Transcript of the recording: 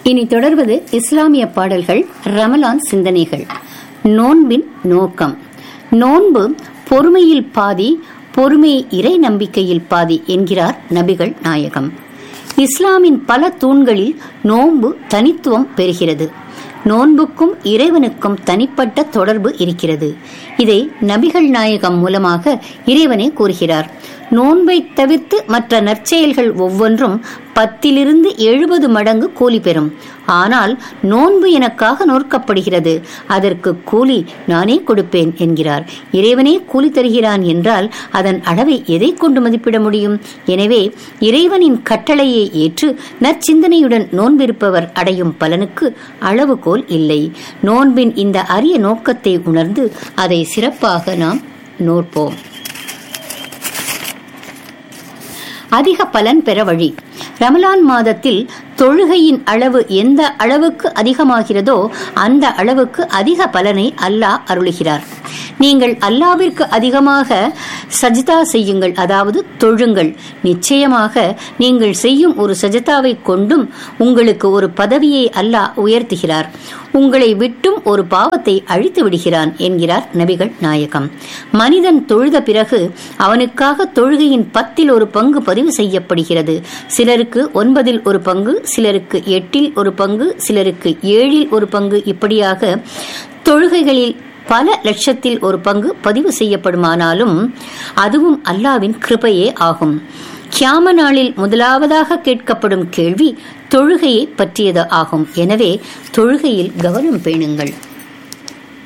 இனி தொடர்வது இஸ்லாமிய பாடல்கள் ரமலான் சிந்தனைகள் நோன்பின் நோக்கம் நோன்பு பொறுமையில் பாதி பொறுமை இறை நம்பிக்கையில் பாதி என்கிறார் நபிகள் நாயகம் இஸ்லாமின் பல தூண்களில் நோன்பு தனித்துவம் பெறுகிறது நோன்புக்கும் இறைவனுக்கும் தனிப்பட்ட தொடர்பு இருக்கிறது இதை நபிகள் நாயகம் மூலமாக இறைவனே கூறுகிறார் நோன்பை தவிர்த்து மற்ற நற்செயல்கள் ஒவ்வொன்றும் பத்திலிருந்து எழுபது மடங்கு கூலி பெறும் ஆனால் நோன்பு எனக்காக நோக்கப்படுகிறது அதற்கு கூலி நானே கொடுப்பேன் என்கிறார் இறைவனே கூலி தருகிறான் என்றால் அதன் அளவை எதை கொண்டு மதிப்பிட முடியும் எனவே இறைவனின் கட்டளையை ஏற்று நற்சிந்தனையுடன் நோன்பிருப்பவர் அடையும் பலனுக்கு அளவுகோல் இல்லை நோன்பின் இந்த அரிய நோக்கத்தை உணர்ந்து அதை சிறப்பாக நாம் நோற்போம் அதிக பலன் பெற வழி ரமலான் மாதத்தில் தொழுகையின் அளவு எந்த அளவுக்கு அதிகமாகிறதோ அந்த அளவுக்கு அதிக பலனை அல்லாஹ் அருளுகிறார் நீங்கள் அல்லாவிற்கு அதிகமாக சஜிதா செய்யுங்கள் அதாவது தொழுங்கள் நிச்சயமாக நீங்கள் செய்யும் ஒரு சஜிதாவை கொண்டும் உங்களுக்கு ஒரு பதவியை அல்லாஹ் உயர்த்துகிறார் உங்களை விட்டும் ஒரு பாவத்தை அழித்து விடுகிறான் என்கிறார் நபிகள் நாயகம் மனிதன் தொழுத பிறகு அவனுக்காக தொழுகையின் பத்தில் ஒரு பங்கு பதிவு செய்யப்படுகிறது சிலருக்கு ஒன்பதில் ஒரு பங்கு சிலருக்கு எட்டில் ஒரு பங்கு சிலருக்கு ஏழில் ஒரு பங்கு இப்படியாக தொழுகைகளில் பல லட்சத்தில் ஒரு பங்கு பதிவு செய்யப்படுமானாலும் அதுவும் அல்லாவின் கிருபையே ஆகும் கியாம நாளில் முதலாவதாக கேட்கப்படும் கேள்வி தொழுகையை பற்றியது ஆகும் எனவே தொழுகையில் கவனம் பேணுங்கள்